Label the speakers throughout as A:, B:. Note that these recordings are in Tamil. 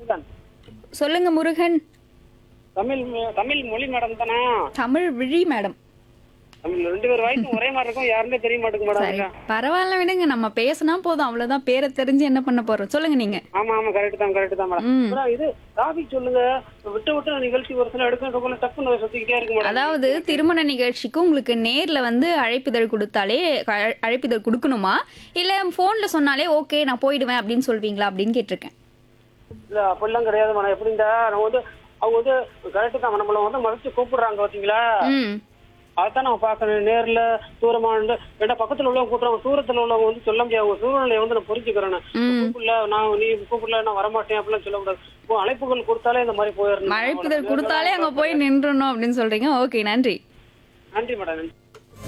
A: முருகன்
B: சொல்லுங்க முருகன்
A: தமிழ் ம- தமிழ் மொழி மேடம் தானே
B: தமிழ் விழி மேடம்
A: தமிழ் ரெண்டு பேர் வாய்ஸும் ஒரே மாதிரி இருக்கும் யாருமே தெரிய மாட்டேங்குது
B: சரி
A: மேடம்
B: பரவாயில்ல விடுங்க நம்ம பேசினா போதும் அவ்வளவுதான் பேரை தெரிஞ்சு என்ன பண்ண போறோம் சொல்லுங்க நீங்க
A: ஆமா ஆமா கரெக்ட் தான் கரெக்ட் தான் மேடம்
B: ம்.
A: மேடம் இது டாபிக் சொல்லுங்க விட்டு விட்டு நிகழ்ச்சி ஒரு சில எடுக்க டக்குன்னு சுத்திக்கிட்டே இருக்கு மேடம்
B: அதாவது திருமண நிகழ்ச்சிக்கு உங்களுக்கு நேர்ல வந்து அழைப்பிதழ் கொடுத்தாலே அழ- அழைப்பிதழ் கொடுக்கணுமா இல்ல போன்ல சொன்னாலே ஓகே நான் போயிடுவேன் அப்படின்னு சொல்வீங்களா அப்படின்னு கேட்டிருக்கேன்
A: இல்ல அப்படிலாம் கிடையாது மேடம் எப்படின்னா நம்ம வந்து அவங்க வந்து கரெக்ட் தான் நம்மள வந்து மறைச்சு கூப்பிடுறாங்க பாத்தீங்களா
B: ம்
A: அதான் நம்ம பார்க்கணும் நேர்ல தூரமா இருந்து ஏன்னா பக்கத்துல உள்ளவங்க கூப்பிடுறாங்க தூரத்துல உள்ளவங்க வந்து சொல்ல முடியாது அவங்க சூழ்நிலையை வந்து நான் புரிஞ்சுக்கிறேன்
B: ம்.
A: கூப்பிடல நான் நீ கூப்பிடல நான் வரமாட்டேன் அப்படிலாம் சொல்லக்கூடாது இப்போ அழைப்புகள் கொடுத்தாலே இந்த மாதிரி போயிடணும்
B: அழைப்பிதழ் கொடுத்தாலே அங்க போய் நின்றணும் அப்படின்னு சொல்றீங்க ஓகே நன்றி
A: நன்றி மேடம் நன்றி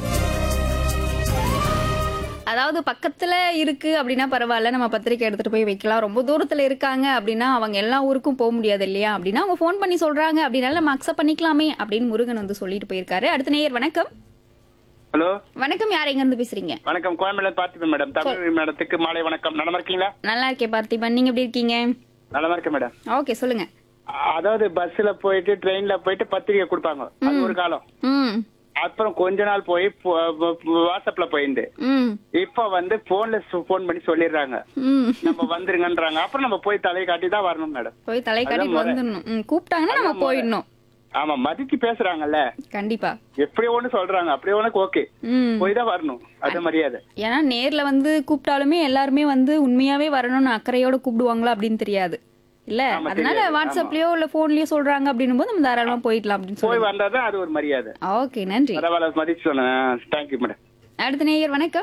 B: அதாவது பக்கத்துல இருக்கு அப்படின்னா பரவாயில்ல நம்ம பத்திரிக்கை எடுத்துட்டு போய் வைக்கலாம் ரொம்ப தூரத்துல இருக்காங்க அப்படின்னா அவங்க எல்லா ஊருக்கும் போக முடியாது இல்லையா அப்படின்னா அவங்க ஃபோன் பண்ணி சொல்றாங்க அப்படின்னால நம்ம அக்செப்ட் பண்ணிக்கலாமே அப்படின்னு முருகன் வந்து சொல்லிட்டு போயிருக்காரு அடுத்த நேயர் வணக்கம்
C: ஹலோ
B: வணக்கம் யார் எங்க இருந்து பேசுறீங்க
C: வணக்கம் கோயம்பேடு பார்த்திபன் மேடம் தமிழ் மேடத்துக்கு மாலை வணக்கம் நலமா இருக்கீங்களா
B: நல்லா இருக்கேன் பார்த்திபன் நீங்க எப்படி இருக்கீங்க
C: நலமா இருக்கேன் மேடம்
B: ஓகே சொல்லுங்க
C: அதாவது பஸ்ல போயிட்டு ட்ரெயின்ல போயிட்டு பத்திரிக்கை கொடுப்பாங்க அது ஒரு காலம்
B: ம்
C: அப்புறம் கொஞ்ச நாள் போய் போ- வ- வாட்ஸ்அப்ல போயிருந்து
B: ம்
C: இப்ப வந்து போன்ல போன் பண்ணி சொல்லிடுறாங்க
B: ம்
C: நம்ம வந்துருங்கன்றாங்க அப்புறம் நம்ம போய் தலையை காட்டி தான் வரணும் மேடம்
B: போய் தலை காட்டிட்டு வந்துடணும் ம் கூப்பிட்டாங்கன்னா நம்ம போயிடணும்
C: ஆமா மதிச்சு பேசுறாங்கல்ல
B: கண்டிப்பா
C: எப்படி ஒண்ணு சொல்றாங்க அப்படியே உனக்கு ஓகே
B: ம்
C: போய் தான் வரணும் அது மரியாதை
B: ஏன்னா நேர்ல வந்து கூப்பிட்டாலுமே எல்லாருமே வந்து உண்மையாவே வரணும்னு அக்கறையோட கூப்பிடுவாங்களா அப்படின்னு தெரியாது இல்ல
C: ஆமா,
B: அதனால
C: தெரியாது.
B: வாட்ஸ்அப்லயோ இல்ல போன்லயோ சொல்றாங்க அப்படின்னும் போது நம்ம தாராளமா போயிடலாம் அப்படின்னு
C: போய்
B: சொல்லி
C: வந்தாதான் அது ஒரு மரியாதை
B: ஓகே நன்றி
C: பரவாயில்ல மதிச்சு சொன்னேன் தேங்க்யூ மேடம்
B: அடுத்த நேயர் வணக்கம்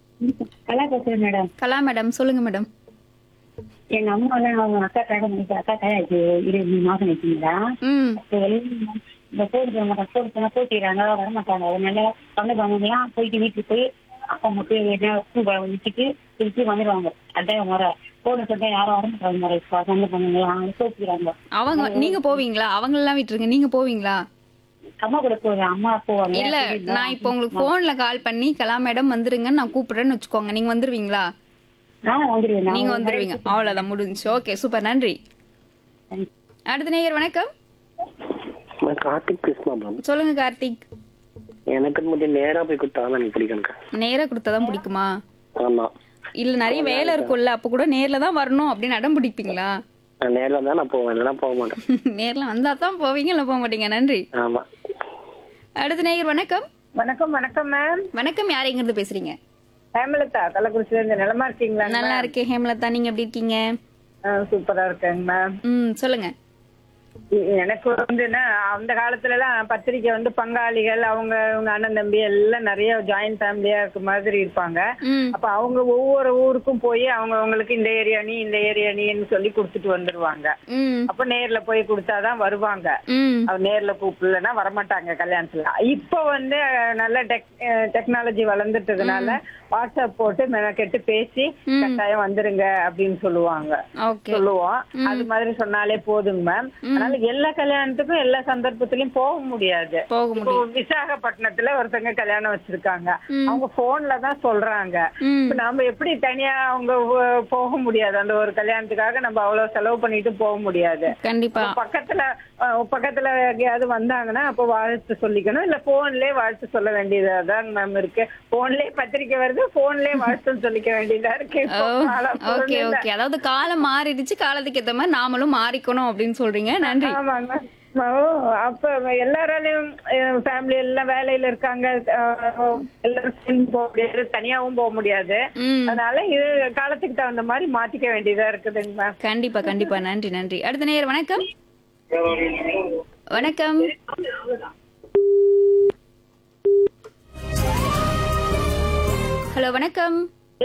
D: கலா பேசுறேன் மேடம்
B: கலா மேடம் சொல்லுங்க மேடம்
D: எங்க அம்மா எல்லாம் அவங்க அக்கா கல்யாணம் பண்ணிட்டு அக்கா கல்யாணம் இருபது மூணு மாசம் வச்சுங்களா
B: ம்
D: இந்த கோயில் போக மாட்டாங்க கோயில் போனா போட்டிடுறாங்க வரமாட்டாங்க அதனால சொந்த பந்தங்களாம் போயிட்டு வீட்டுக்கு போய் அப்பா மட்டும் என்ன பூ பழம் வச்சுட்டு திருப்பி வந்துடுவாங்க அதான் முறை போன சொன்னா யாரும் வரமாட்டாங்க முறை இப்போ சொந்த பந்தங்களாம் போட்டிடுறாங்க
B: அவங்க நீங்க போவீங்களா அவங்க எல்லாம் விட்டுருங்க நீங்க போவீங்களா
D: அம்மா கூட போவேன் அம்மா போவாங்க
B: இல்ல நான் இப்போ உங்களுக்கு போன்ல கால் பண்ணி கலா மேடம் வந்துருங்கன்னு நான் கூப்பிடுறேன்னு வச்சுக்கோங்க நீங்க வந்துருவீங்களா
D: நான் வந்துடுவேன் நான்
B: நீங்க
D: ஒரு
B: வந்துருவீங்க அவ்வளவுதான் முடிஞ்சுச்சு ஓகே சூப்பர் நன்றி
D: Thank
B: அடுத்த நேயர் வணக்கம்
E: நான் கார்த்திக் கிருஷ்ணா மேம்
B: சொல்லுங்க கார்த்திக்
E: எனக்கு மட்டும் நேரா போய் கொடுத்தா எனக்கு பிடிக்கும்க்கா
B: நேரா கொடுத்தாதான் பிடிக்குமா
E: ஆமா
B: இல்ல நிறைய வேலை இருக்கும்ல அப்ப கூட நேர்ல தான் வரணும் அப்படின்னு அடம் பிடிப்பீங்களா
E: நான் நேர்ல தான் நான் போவேன் இல்லைன்னா போக மாட்டேன்
B: நேர்ல வந்தா தான் போவீங்க இல்ல போக மாட்டீங்க நன்றி
E: ஆமா
B: அடுத்த நேயர் வணக்கம்
F: வணக்கம் வணக்கம் மேம்
B: வணக்கம் யார் எங்க இருந்து பேசுறீங்க
F: ஹேமலதா கள்ளக்குறிச்சில இருந்து நிலமா இருக்கீங்களா
B: நல்லா இருக்கேன் ஹேமலதா நீங்க எப்படி இருக்கீங்க
F: சூப்பரா இருக்கேங்க மேம்
B: ம் சொல்லுங்க
F: எனக்கு வந்துன்னா அந்த காலத்துல எல்லாம் பத்திரிக்கை வந்து பங்காளிகள் அவங்க அவங்க அண்ணன் தம்பி எல்லாம் நிறைய ஜாயிண்ட் ஃபேமிலியா இருக்க மாதிரி இருப்பாங்க
B: ம்
F: அப்ப அவங்க ஒவ்வொரு ஊருக்கும் போய் அவங்க அவங்களுக்கு இந்த ஏரியா நீ இந்த ஏரியா நீன்னு சொல்லி கொடுத்துட்டு வந்துருவாங்க
B: ம்
F: அப்ப நேர்ல போய் கொடுத்தாதான் வருவாங்க
B: ம்
F: அவர் நேர்ல கூப்பிடலன்னா வரமாட்டாங்க கல்யாணத்துல இப்போ வந்து அஹ், நல்ல டெக் டெக்னாலஜி வளர்ந்துட்டதுனால வாட்ஸ்அப் போட்டு மெனக்கெட்டு பேசி கட்டாயம் வந்துருங்க அப்படின்னு சொல்லுவாங்க
B: ஓகே
F: சொல்லுவோம் அது மாதிரி சொன்னாலே போதுங்க மேம் அதனால எல்லா கல்யாணத்துக்கும் எல்லா சந்தர்ப்பத்திலயும் போக முடியாது
B: போக
F: இப்போ
B: முடியும்
F: விசாகப்பட்டினத்துல ஒருத்தங்க கல்யாணம் வச்சிருக்காங்க அவங்க போன்ல தான் சொல்றாங்க
B: ம்
F: இப்ப நாம எப்படி தனியா அவங்க வ- போக முடியாது அந்த ஒரு கல்யாணத்துக்காக நம்ம அவ்வளவு செலவு பண்ணிட்டு போக முடியாது
B: கண்டிப்பா
F: அப்ப பக்கத்துல அஹ், பக்கத்துல எங்கேயாவது வந்தாங்கன்னா அப்ப வாழ்த்து சொல்லிக்கணும் இல்ல போன்லயே வாழ்த்து சொல்ல வேண்டியதாதான் மேம் இருக்கு போன்லயே பத்திரிக்கை வருது போன்லயே வாழ்த்து சொல்லிக்க வேண்டியதா இருக்கு இப்போ காலம்
B: ஓகே
F: பொருள் இல்ல.
B: ஓகே அதாவது காலம் மாறிடுச்சு காலத்துக்கு ஏத்த மாதிரி நாமளும் மாறிக்கணும் அப்படின்னு சொல்றீங்க நன்றி
F: ஆமாங்க ஓ, அப்ப எல்லாராலையும் ஃபேமிலி எல்லாம் வேலையில இருக்காங்க அஹ், எல்லாரும் சேர்ந்து போக முடியாது தனியாவும் போக முடியாது
B: ம்
F: அதனால இது காலத்துக்கு தகுந்த மாதிரி மாத்திக்க வேண்டியதா இருக்குதுங்க மேம்
B: கண்டிப்பா கண்டிப்பா நன்றி நன்றி அடுத்த நேயர் வணக்கம் வணக்கம் ஹலோ வணக்கம்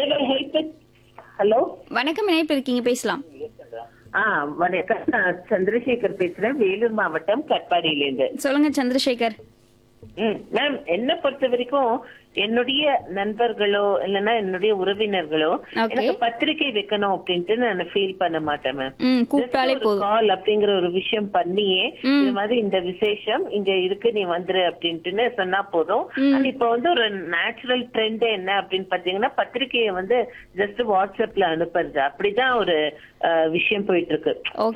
G: ஹலோ
B: வணக்கம் இணைப்பு இருக்கீங்க பேசலாம்
G: ஆ வணக்கம் நான் சந்திரசேகர் பேசுறேன் வேலூர் மாவட்டம் கட்பாடியிலேருந்து
B: சொல்லுங்க சந்திரசேகர்
G: ம் மேம் என்ன பொறுத்த வரைக்கும் என்னுடைய நண்பர்களோ இல்லைன்னா என்னுடைய உறவினர்களோ
B: Okay.
G: எனக்கு பத்திரிக்கை வைக்கணும் அப்படின்ட்டு நான் ஃபீல் பண்ண மாட்டேன் மேம்
B: ம் கூப்பிட்டாலே போதும்
G: கால் அப்படிங்கிற ஒரு விஷயம் பண்ணியே
B: ம்.
G: இது மாதிரி இந்த விசேஷம் இங்க இருக்கு நீ வந்துரு அப்படின்ட்டுன்னு சொன்னா போதும் ஆனா இப்ப வந்து ஒரு நேச்சுரல் ட்ரெண்ட் என்ன அப்படின்னு பாத்தீங்கன்னா பத்திரிக்கையை வந்து ஜஸ்ட் வாட்ஸ்அப்ல அனுப்புறது அப்படிதான் ஒரு அஹ், விஷயம் போயிட்டு இருக்கு
B: Okay.